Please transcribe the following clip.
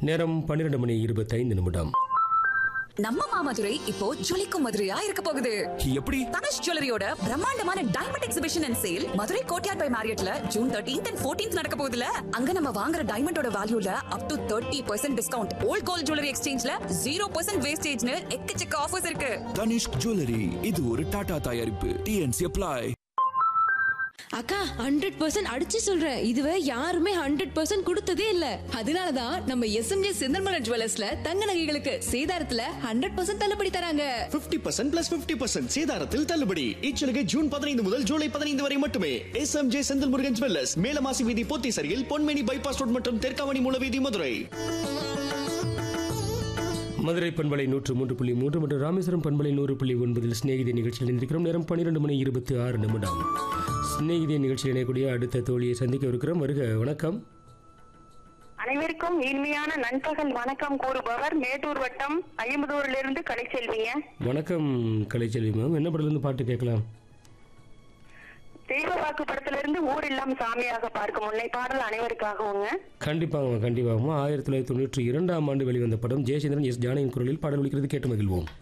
நேரம் பன்னிரண்டு மணி இருபத்தைந்து நிமிடம் நம்ம மாமதுரை இப்போ ஜொலிக்கும் மதுரையா இருக்க போகுது எப்படி தனுஷ் ஜுவல்லரியோட பிரம்மாண்டமான diamond exhibition and sale Madurai courtyard by மேரியட்ல ஜூன் தேர்ட்டீன்த் அண்ட் ஃபோர்டீன்த் நடக்க போகுதுல அங்க நம்ம வாங்குற டைமண்டோட வேல்யூல up to thirty percent discount old gold jewellery எக்ஸ்சேஞ்ச்ல ஜீரோ பர்சன்ட் வேஸ்டேஜ்னு எக்கச்சக்க ஆஃபர்ஸ் இருக்கு தனிஷ்க் ஜுவல்லரி இது ஒரு டாடா தயாரிப்பு டிஎன்சி அப்ளை அக்கா ஹண்ட்ரட் பர்சன்ட் அடிச்சு சொல்றேன் இதுவரை யாருமே ஹண்ட்ரட் பர்சன்ட் கொடுத்ததே இல்ல அதனாலதான் நம்ம எஸ்எம்ஜே செந்தல்மலர் ஜுவல்லர்ஸ்ல தங்க நகைகளுக்கு சேதாரத்துல ஹண்ட்ரட் பர்சன்ட் தள்ளுபடி தராங்க 50% பர்சன்ட் பிளஸ் பிப்டி பர்சன்ட் சேதாரத்தில் தள்ளுபடி இச்சலுகை ஜூன் பதினைந்து முதல் ஜூலை பதினைந்து வரை மட்டுமே S M J Senthil Murugan jewellers Melamasi வீதி போத்தீசரியில் பொன்மேனி பைபாஸ் ரோட் மற்றும் தெற்காவணி மூலவீதி மதுரை மதுரை பண்பலை நூற்று மூன்று புள்ளி மூன்று மற்றும் ராமேஸ்வரம் பண்பலை நூறு புள்ளி ஒன்பதில் சிநேகிதி நிகழ்ச்சியில் இணைந்திருக்கிறோம் நேரம் பன்னிரெண்டு மணி இருபத்தி ஆறு நிமிடம் சிநேகிதி நிகழ்ச்சியில் இணையக்கூடிய அடுத்த தோழியை சந்திக்க இருக்கிறோம் வருக வணக்கம் அனைவருக்கும் இனிமையான நண்பகல் வணக்கம் கூறுபவர் மேட்டூர் வட்டம் ஐம்பதூரிலிருந்து கலைச்செல்விங்க வணக்கம் கலைச்செல்வி மேம் என்ன படத்துலேருந்து பாட்டு கேட்கலாம் தெய்வ வாக்கு படத்திலிருந்து ஊர் இல்லம் சாமியாக பார்க்கும் முன்னை பாடல் அனைவருக்காகவுங்க கண்டிப்பாக கண்டிப்பாக ஆயிரத்தி தொள்ளாயிரத்தி தொண்ணூற்றி இரண்டாம் ஆண்டு வெளிவந்த படம் ஜெயச்சந்திரன் எஸ் ஜானகியின் குரலில் பாடல் ஒலிக்கிறது கேட்டு மகிழ்வோம்